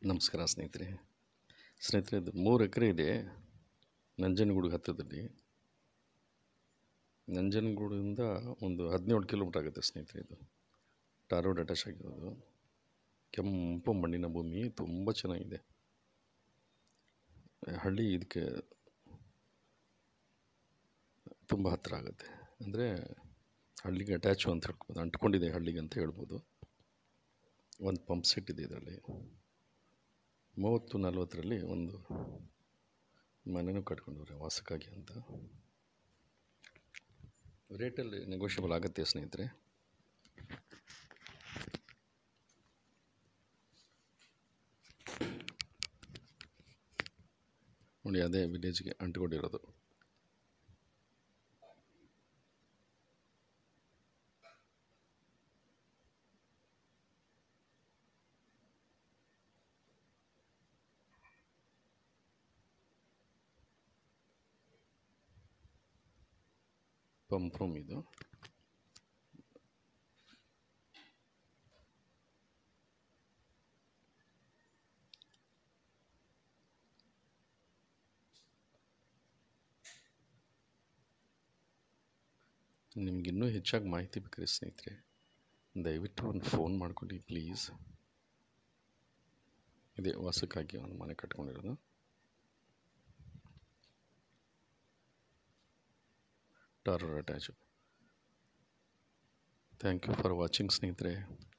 ನಮಸ್ಕಾರ ಸ್ನೇಹಿತರೆ ಸ್ನೇಹಿತರೆ ಇದು ಮೂರು ಎಕರೆ ಇದೆ ನಂಜನಗೂಡು ಹತ್ತಿರದಲ್ಲಿ ನಂಜನಗೂಡಿಂದ ಒಂದು ಹದಿನೇಳು ಕಿಲೋಮೀಟ್ರ್ ಆಗುತ್ತೆ ಸ್ನೇಹಿತರೆ ಇದು ಟಾರ್ ರೋಡ್ ಅಟ್ಯಾಚ್ ಆಗಿರೋದು ಕೆಂಪು ಮಣ್ಣಿನ ಭೂಮಿ ತುಂಬ ಚೆನ್ನಾಗಿದೆ ಹಳ್ಳಿ ಇದಕ್ಕೆ ತುಂಬ ಹತ್ತಿರ ಆಗುತ್ತೆ ಅಂದರೆ ಹಳ್ಳಿಗೆ ಅಟ್ಯಾಚು ಅಂತ ಹೇಳ್ಬೋದು ಅಂಟ್ಕೊಂಡಿದೆ ಹಳ್ಳಿಗೆ ಅಂತ ಹೇಳ್ಬೋದು ಒಂದು ಪಂಪ್ ಸೆಟ್ ಇದೆ ಇದರಲ್ಲಿ ಮೂವತ್ತು ನಲ್ವತ್ತರಲ್ಲಿ ಒಂದು ಮನೆಯೂ ಕಟ್ಕೊಂಡವ್ರೆ ವಾಸಕ್ಕಾಗಿ ಅಂತ ರೇಟಲ್ಲಿ ನೆಗೋಷಿಯಬಲ್ ಆಗುತ್ತೆ ಸ್ನೇಹಿತರೆ ನೋಡಿ ಅದೇ ವಿಲೇಜ್ಗೆ ಅಂಟ್ಕೊಂಡಿರೋದು ಪಂಪ್ ರೂಮ್ ಇದು ನಿಮ್ಗೆ ಇನ್ನೂ ಹೆಚ್ಚಾಗಿ ಮಾಹಿತಿ ಬೇಕಾದ್ರೆ ಸ್ನೇಹಿತರೆ ದಯವಿಟ್ಟು ಒಂದು ಫೋನ್ ಮಾಡ್ಕೊಳ್ಳಿ ಪ್ಲೀಸ್ ಇದೇ ವಾಸಕ್ಕಾಗಿ ಒಂದು ಮನೆ ಕಟ್ಕೊಂಡಿರೋದು ಟಾರ್ ಅಟ್ಯಾಚು ಥ್ಯಾಂಕ್ ಯು ಫಾರ್ ವಾಚಿಂಗ್ ಸ್ನೇಹಿತರೆ